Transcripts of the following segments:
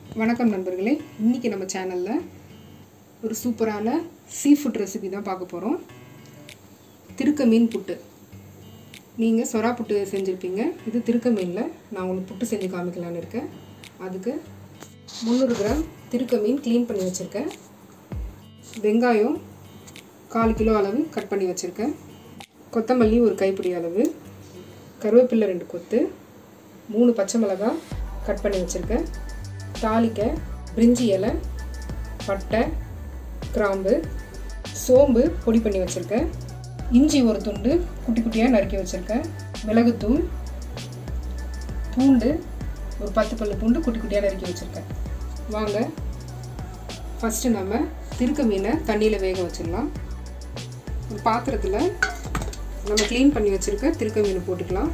வணக்கம் நண்பர்களே இன்றைக்கி நம்ம சேனலில் ஒரு சூப்பரான சீ ஃபுட் ரெசிபி தான் பார்க்க போகிறோம் திருக்க மீன் புட்டு நீங்கள் சொரா புட்டு செஞ்சுருப்பீங்க இது திருக்க மீனில் நான் உங்களுக்கு புட்டு செஞ்சு காமிக்கலான்னு இருக்கேன் அதுக்கு முந்நூறு கிராம் திருக்க மீன் க்ளீன் பண்ணி வச்சுருக்கேன் வெங்காயம் கால் கிலோ அளவு கட் பண்ணி வச்சுருக்கேன் கொத்தமல்லி ஒரு கைப்பிடி அளவு கருவேப்பிலை ரெண்டு கொத்து மூணு பச்சை மிளகாய் கட் பண்ணி வச்சுருக்கேன் தாளிக்க பிரிஞ்சி இலை பட்டை கிராம்பு சோம்பு பொடி பண்ணி வச்சுருக்கேன் இஞ்சி ஒரு துண்டு குட்டி குட்டியாக நறுக்கி வச்சுருக்கேன் மிளகுத்தூள் பூண்டு ஒரு பத்து பல்லு பூண்டு குட்டி குட்டியாக நறுக்கி வச்சுருக்கேன் வாங்க ஃபஸ்ட்டு நம்ம திருக்க மீனை தண்ணியில் வேக வச்சிடலாம் ஒரு பாத்திரத்தில் நம்ம க்ளீன் பண்ணி வச்சுருக்க திருக்க மீன் போட்டுக்கலாம்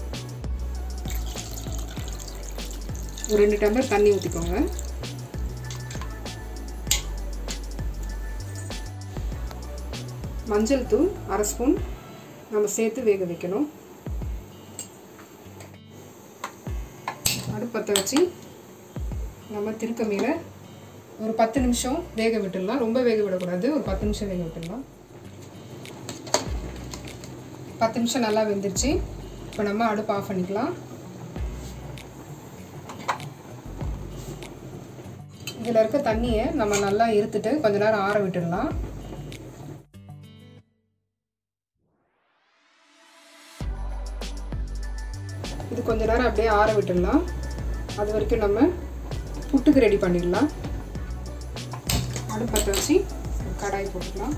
ஒரு ரெண்டு டம்ளர் தண்ணி ஊற்றிக்கோங்க மஞ்சள் தூள் அரை ஸ்பூன் நம்ம சேர்த்து வேக வைக்கணும் அடுப்பத்தை வச்சு நம்ம திருக்க மீனை ஒரு பத்து நிமிஷம் வேக விட்டுடலாம் ரொம்ப வேக விடக்கூடாது ஒரு பத்து நிமிஷம் வேக விட்டுடலாம் பத்து நிமிஷம் நல்லா வெந்துருச்சு இப்போ நம்ம அடுப்பு ஆஃப் பண்ணிக்கலாம் இதில் இருக்க தண்ணியை நம்ம நல்லா இருத்துட்டு கொஞ்ச நேரம் ஆற விட்டுடலாம் இது கொஞ்ச நேரம் அப்படியே ஆற விட்டுடலாம் அது வரைக்கும் நம்ம புட்டுக்கு ரெடி பண்ணிடலாம் அடுப்பத்தை வச்சு கடாய் போட்டுக்கலாம்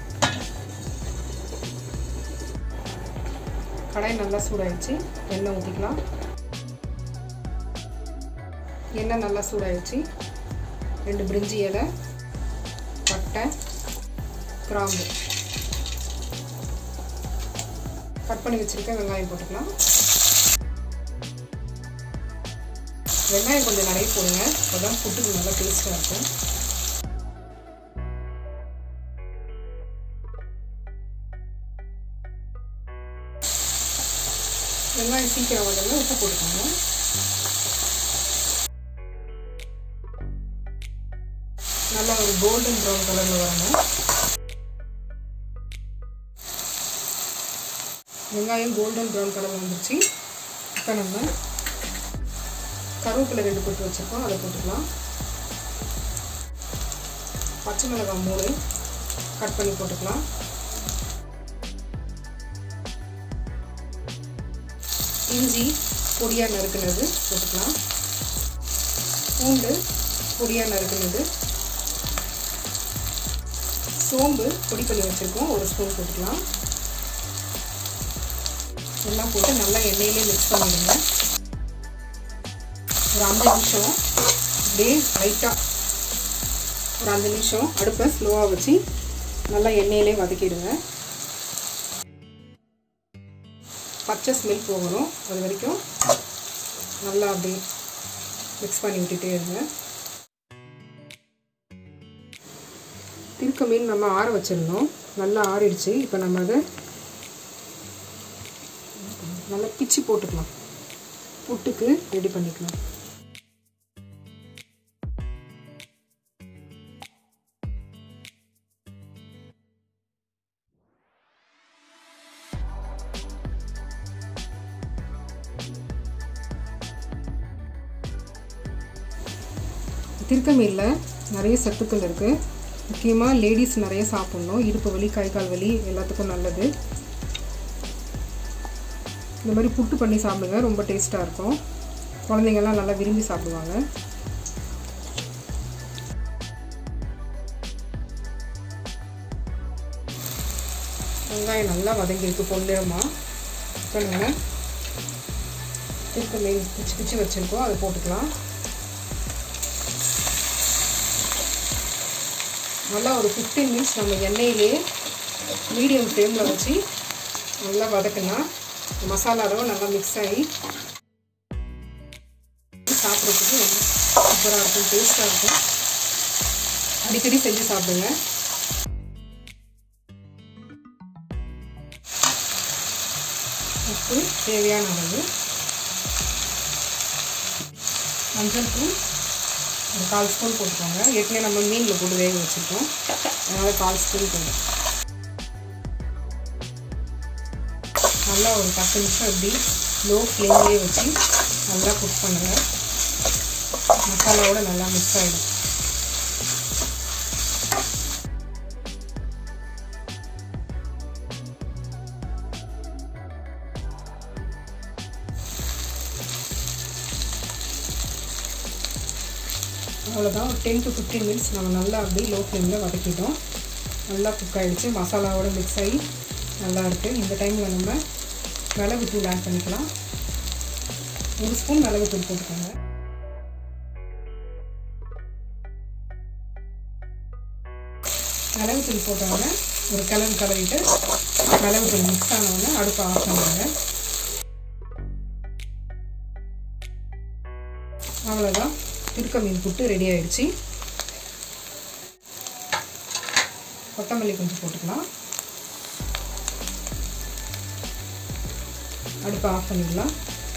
கடாய் நல்லா சூடாயிடுச்சு எண்ணெய் ஊற்றிக்கலாம் எண்ணெய் நல்லா சூடாயிடுச்சு ரெண்டு பிரிஞ்சி இலை பட்டை கிராம்பு கட் பண்ணி வச்சுருக்க வெங்காயம் போட்டுக்கலாம் வெங்காயம் கொஞ்சம் நிறைய போடுங்க அப்போதான் புட்டுக்கு நல்லா டேஸ்ட்டாக இருக்கும் வெங்காயம் சீக்கிரம் வந்தோடனே உப்பு போட்டுக்கோங்க நல்லா ஒரு கோல்டன் ப்ரௌன் கலரில் வரணும் வெங்காயம் கோல்டன் ப்ரௌன் கலர் வந்துருச்சு இப்போ நம்ம கருவேப்பிலை ரெண்டு கொத்து வச்சுருக்கோம் அதை போட்டுக்கலாம் பச்சை மிளகாய் மூணு கட் பண்ணி போட்டுக்கலாம் இஞ்சி பொடியாக நறுக்குனது போட்டுக்கலாம் பூண்டு பொடியாக நறுக்குனது சோம்பு பொடி பண்ணி வச்சுருக்கோம் ஒரு ஸ்பூன் போட்டுக்கலாம் எல்லாம் போட்டு நல்லா எண்ணெயிலே மிக்ஸ் பண்ணிடுங்க ஒரு அஞ்சு நிமிஷம் அப்படியே லைட்டாக ஒரு அஞ்சு நிமிஷம் அடுப்பை ஸ்லோவாக வச்சு நல்லா எண்ணெயிலே வதக்கிடுங்க பச்சை ஸ்மெல் போகணும் அது வரைக்கும் நல்லா அப்படியே மிக்ஸ் பண்ணி விட்டுட்டே இருங்க திருக்க மீன் நம்ம ஆற வச்சிருந்தோம் நல்லா ஆறிடுச்சு இப்போ நம்ம அதை நல்லா பிச்சு போட்டுக்கலாம் புட்டுக்கு ரெடி பண்ணிக்கலாம் திருக்க மீனில் நிறைய சத்துக்கள் இருக்குது முக்கியமாக லேடிஸ் நிறைய சாப்பிட்ணும் இடுப்பு வலி கை கால் வலி எல்லாத்துக்கும் நல்லது இந்த மாதிரி புட்டு பண்ணி சாப்பிடுங்க ரொம்ப டேஸ்ட்டாக இருக்கும் குழந்தைங்கள்லாம் நல்லா விரும்பி சாப்பிடுவாங்க வெங்காயம் நல்லா வதங்கியிருக்கு பொன்னிறமாக இப்போ நம்ம திருக்க மீன் பிச்சு பிச்சு வச்சுருக்கோம் அதை போட்டுக்கலாம் நல்லா ஒரு ஃபிஃப்டீன் மினிட்ஸ் நம்ம எண்ணெயிலே மீடியம் ஃப்ளேமில் வச்சு நல்லா வதக்குனா மசாலாவும் நல்லா மிக்ஸ் ஆகி சாப்பிட்றதுக்கு ரொம்ப சூப்பராக இருக்கும் டேஸ்ட்டாக இருக்கும் அடிக்கடி செஞ்சு சாப்பிடுங்க உப்பு தேவையான அளவு மஞ்சள் தூள் ஒரு கால் ஸ்பூன் போட்டுக்கோங்க ஏற்கனவே நம்ம மீனில் போட்டு வேக வச்சுருக்கோம் அதனால் கால் ஸ்பூன் போதும் நல்லா ஒரு பத்து நிமிஷம் இப்படி லோ ஃப்ளேம்லேயே வச்சு நல்லா குக் பண்ணுங்கள் மசாலாவோட நல்லா மிக்ஸ் ஆகிடும் அவ்வளோதான் ஒரு டென் டு ஃபிஃப்டீன் மினிட்ஸ் நம்ம நல்லா அப்படியே லோ ஃப்ளேமில் வதக்கிட்டோம் நல்லா குக் ஆகிடுச்சு மசாலாவோட மிக்ஸ் ஆகி நல்லா இருக்குது இந்த டைமில் நம்ம மிளகுத்தூள் ஆட் பண்ணிக்கலாம் ஒரு ஸ்பூன் மிளகுத்தூள் போட்டுக்கோங்க மிளகுத்தூள் போட்டவுடனே ஒரு கிளம்பு கலவிட்டு மிளகுத்தூள் மிக்ஸ் ஆனவுடனே அடுப்பை ஆஃப் பண்ணுவாங்க அவ்வளோதான் திருக்க மீன் புட்டு ரெடி ஆயிடுச்சு கொத்தமல்லி கொஞ்சம் போட்டுக்கலாம் அடுப்பை ஆஃப் பண்ணிடலாம்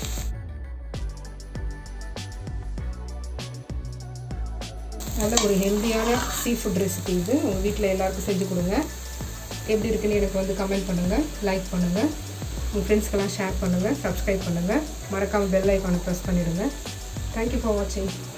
நல்ல ஒரு ஹெல்த்தியான சீ ஃபுட் ரெசிபி இது உங்கள் வீட்டில் எல்லாருக்கும் செஞ்சு கொடுங்க எப்படி இருக்குன்னு எனக்கு வந்து கமெண்ட் பண்ணுங்கள் லைக் பண்ணுங்கள் உங்கள் ஃப்ரெண்ட்ஸ்க்கெல்லாம் ஷேர் பண்ணுங்கள் சப்ஸ்கிரைப் பண்ணுங்கள் மறக்காமல் பெல் ஐக்கானை ப்ரெஸ் பண்ணிவிடுங்க தேங்க்யூ ஃபார் வாட்சிங்